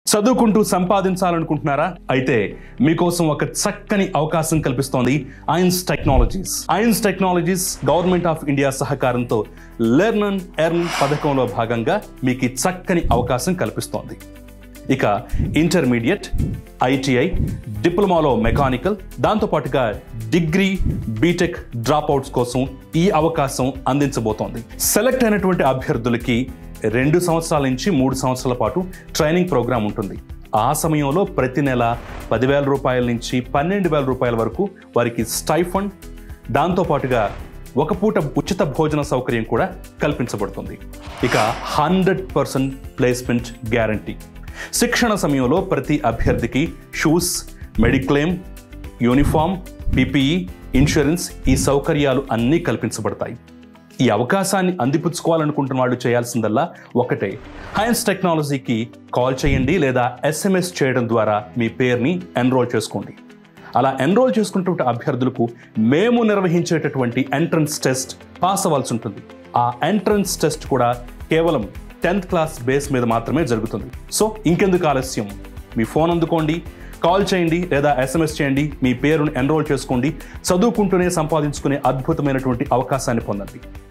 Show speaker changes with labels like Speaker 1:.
Speaker 1: చదువుకుంటూ సంపాదించాలనుకుంటున్నారా అయితే మీకోసం ఒక చక్కని అవకాశం కల్పిస్తోంది Ains technologies Ains technologies government of India సహకారంతో లెర్న్ అండ్ ఎర్న్ పథకంలో భాగంగా మీకు ఈ చక్కని అవకాశం కల్పిస్తోంది ఇక ఇంటర్మీడియట్ ఐటీఐ డిప్లొమాలో మెకానికల్ దాంతోపాటుగా డిగ్రీ బీటెక్ డ్రాప్ అవుట్స్ కోసం ఈ అవకాశం అందించబోతోంది సెలెక్ట్ అయినటువంటి అభ్యర్థులకి రెండు సంవత్సరాల నుంచి మూడు సంవత్సరాల పాటు ట్రైనింగ్ ప్రోగ్రాం ఉంటుంది ఆ సమయంలో ప్రతి నెల పదివేల రూపాయల నుంచి పన్నెండు వేల రూపాయల వరకు వారికి స్టైఫండ్ దాంతోపాటుగా ఒక పూట ఉచిత భోజన సౌకర్యం కూడా కల్పించబడుతుంది ఇక హండ్రెడ్ పర్సెంట్ ప్లేస్మెంట్ గ్యారంటీ శిక్షణ సమయంలో ప్రతి అభ్యర్థికి shoes mediclaim uniform PPE insurance ఈ సౌకర్యాలు అన్నీ కల్పించబడతాయి ఈ అవకాశాన్ని అందిపుచ్చుకోవాలనుకుంటున్న వాళ్ళు చేయాల్సిందల్లా ఒకటే హైన్స్ టెక్నాలజీకి కాల్ చేయండి లేదా ఎస్ఎంఎస్ చేయడం ద్వారా మీ పేరుని ఎన్రోల్ చేసుకోండి అలా ఎన్రోల్ చేసుకున్నటువంటి అభ్యర్థులకు మేము నిర్వహించేటటువంటి ఎంట్రన్స్ టెస్ట్ పాస్ అవ్వాల్సి ఉంటుంది ఆ ఎంట్రన్స్ టెస్ట్ కూడా కేవలం టెన్త్ క్లాస్ బేస్ మీద మాత్రమే జరుగుతుంది సో ఇంకెందుకు ఆలస్యం మీ ఫోన్ అందుకోండి కాల్ చేయండి లేదా ఎస్ఎంఎస్ చేయండి మీ పేరును ఎన్రోల్ చేసుకోండి చదువుకుంటూనే సంపాదించుకునే అద్భుతమైనటువంటి అవకాశాన్ని పొందండి